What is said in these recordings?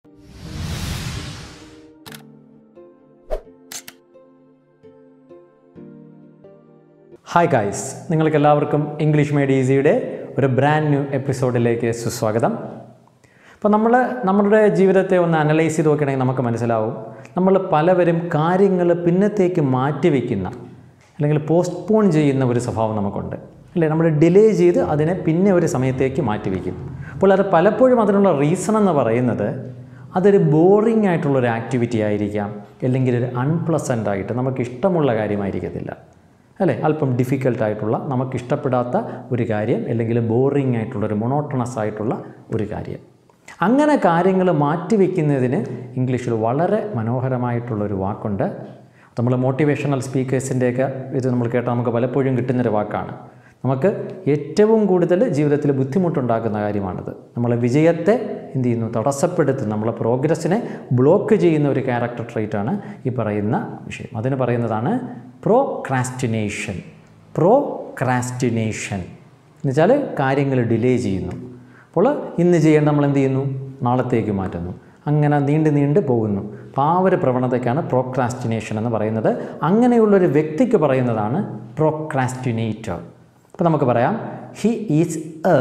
hi guys നിങ്ങൾക്ക് എല്ലാവർക്കും English made ഈസിയുടെ ഒരു ബ്രാൻഡ് ന്യൂ എപ്പിസോഡിലേക്ക് സുസ്വാഗതം അപ്പോൾ നമ്മൾ നമ്മുടെ ജീവിതത്തെ ഒന്ന് അനലൈസ് ചെയ്ത് നോക്കുകയാണെങ്കിൽ നമുക്ക് മനസ്സിലാവും നമ്മൾ പലവരും കാര്യങ്ങൾ പിന്നത്തേക്ക് മാറ്റിവെക്കുന്ന അല്ലെങ്കിൽ പോസ്റ്റ്പോൺ ചെയ്യുന്ന ഒരു സ്വഭാവം നമുക്കുണ്ട് അല്ലേ നമ്മൾ ഡിലേ ചെയ്ത് അതിനെ പിന്നെ ഒരു സമയത്തേക്ക് മാറ്റിവെക്കും അപ്പോൾ അത് പലപ്പോഴും അതിനുള്ള റീസൺ എന്ന് പറയുന്നത് അതൊരു ബോറിംഗ് ആയിട്ടുള്ളൊരു ആക്ടിവിറ്റി ആയിരിക്കാം അല്ലെങ്കിൽ ഒരു അൺപ്ലസൻ്റ് ആയിട്ട് നമുക്ക് ഇഷ്ടമുള്ള കാര്യമായിരിക്കത്തില്ല അല്ലേ അല്പം ഡിഫിക്കൽട്ടായിട്ടുള്ള നമുക്ക് ഇഷ്ടപ്പെടാത്ത ഒരു കാര്യം അല്ലെങ്കിൽ ബോറിംഗ് ആയിട്ടുള്ള ഒരു മൊണോട്ടണസ് ആയിട്ടുള്ള ഒരു കാര്യം അങ്ങനെ കാര്യങ്ങൾ മാറ്റിവെക്കുന്നതിന് ഇംഗ്ലീഷിൽ വളരെ മനോഹരമായിട്ടുള്ളൊരു വാക്കുണ്ട് നമ്മൾ മോട്ടിവേഷണൽ സ്പീക്കേഴ്സിൻ്റെയൊക്കെ ഇത് നമ്മൾ കേട്ടാൽ നമുക്ക് പലപ്പോഴും കിട്ടുന്നൊരു വാക്കാണ് നമുക്ക് ഏറ്റവും കൂടുതൽ ജീവിതത്തിൽ ബുദ്ധിമുട്ടുണ്ടാക്കുന്ന കാര്യമാണിത് നമ്മളെ വിജയത്തെ എന്ത് ചെയ്യുന്നു തടസ്സപ്പെടുത്തുന്ന നമ്മളെ പ്രോഗ്രസ്സിനെ ബ്ലോക്ക് ചെയ്യുന്ന ഒരു ക്യാരക്ടർ ട്രേറ്റാണ് ഈ പറയുന്ന വിഷയം അതിന് പറയുന്നതാണ് പ്രോക്രാസ്റ്റിനേഷൻ പ്രോക്രാസ്റ്റിനേഷൻ എന്നുവെച്ചാൽ കാര്യങ്ങൾ ഡിലേ ചെയ്യുന്നു അപ്പോൾ ഇന്ന് ചെയ്യേണ്ട നമ്മൾ എന്ത് ചെയ്യുന്നു നാളത്തേക്ക് മാറ്റുന്നു അങ്ങനെ നീണ്ട് നീണ്ട് പോകുന്നു അപ്പോൾ ആ ഒരു പ്രവണതയ്ക്കാണ് പ്രോക്രാസ്റ്റിനേഷൻ എന്ന് പറയുന്നത് അങ്ങനെയുള്ളൊരു വ്യക്തിക്ക് പറയുന്നതാണ് പ്രോക്രാസ്റ്റിനേറ്റർ അപ്പോൾ നമുക്ക് പറയാം he is a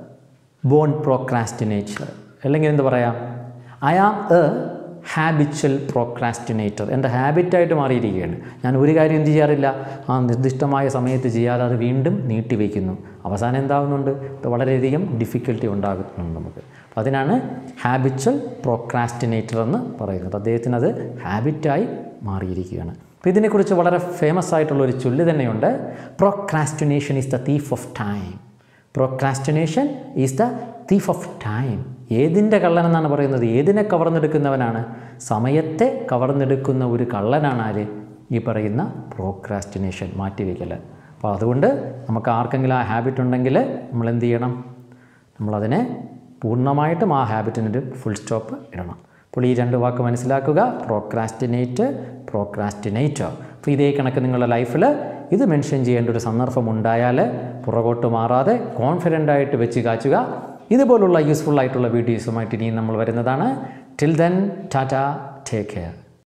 born procrastinator അല്ലെങ്കിൽ എന്ത് പറയാം I am a habitual procrastinator എൻ്റെ ഹാബിറ്റായിട്ട് മാറിയിരിക്കുകയാണ് ഞാൻ ഒരു കാര്യം എന്ത് ചെയ്യാറില്ല ആ നിർദ്ദിഷ്ടമായ സമയത്ത് ചെയ്യാതെ അത് വീണ്ടും നീട്ടിവെക്കുന്നു അവസാനം എന്താകുന്നുണ്ട് ഇത് വളരെയധികം ഡിഫിക്കൽട്ടി ഉണ്ടാകുന്നുണ്ട് നമുക്ക് അപ്പോൾ അതിനാണ് ഹാബിച്വൽ പ്രോക്രാസ്റ്റിനേറ്റർ എന്ന് പറയുന്നത് അദ്ദേഹത്തിന് അത് ഹാബിറ്റായി മാറിയിരിക്കുകയാണ് അപ്പോൾ ഇതിനെക്കുറിച്ച് വളരെ ഫേമസ് ആയിട്ടുള്ള ഒരു ചൊല്ല് തന്നെയുണ്ട് procrastination is the thief of time procrastination is the thief of time ഏതിൻ്റെ കള്ളൻ എന്നാണ് പറയുന്നത് ഏതിനെ കവർന്നെടുക്കുന്നവനാണ് സമയത്തെ കവർന്നെടുക്കുന്ന ഒരു കള്ളനാണ് ആര് ഈ പറയുന്ന പ്രോക്രാസ്റ്റിനേഷൻ മാറ്റിവെക്കൽ അപ്പോൾ അതുകൊണ്ട് നമുക്ക് ആർക്കെങ്കിലും ആ ഹാബിറ്റ് ഉണ്ടെങ്കിൽ നമ്മൾ എന്ത് ചെയ്യണം നമ്മളതിനെ പൂർണ്ണമായിട്ടും ആ ഹാബിറ്റിനൊരു ഫുൾ സ്റ്റോപ്പ് ഇടണം അപ്പോൾ ഈ രണ്ട് വാക്ക് മനസ്സിലാക്കുക പ്രോക്രാസ്റ്റിനേറ്റ് പ്രോക്രാസ്റ്റിനേറ്റർ അപ്പോൾ ഇതേ കണക്ക് നിങ്ങളുടെ ലൈഫിൽ ഇത് മെൻഷൻ ചെയ്യേണ്ട ഒരു സന്ദർഭം ഉണ്ടായാൽ പുറകോട്ട് മാറാതെ കോൺഫിഡൻ്റ് ആയിട്ട് വെച്ച് കാച്ചുക ഇതുപോലുള്ള യൂസ്ഫുൾ ആയിട്ടുള്ള വീഡിയോസുമായിട്ട് ഇനിയും നമ്മൾ വരുന്നതാണ് till then tata take care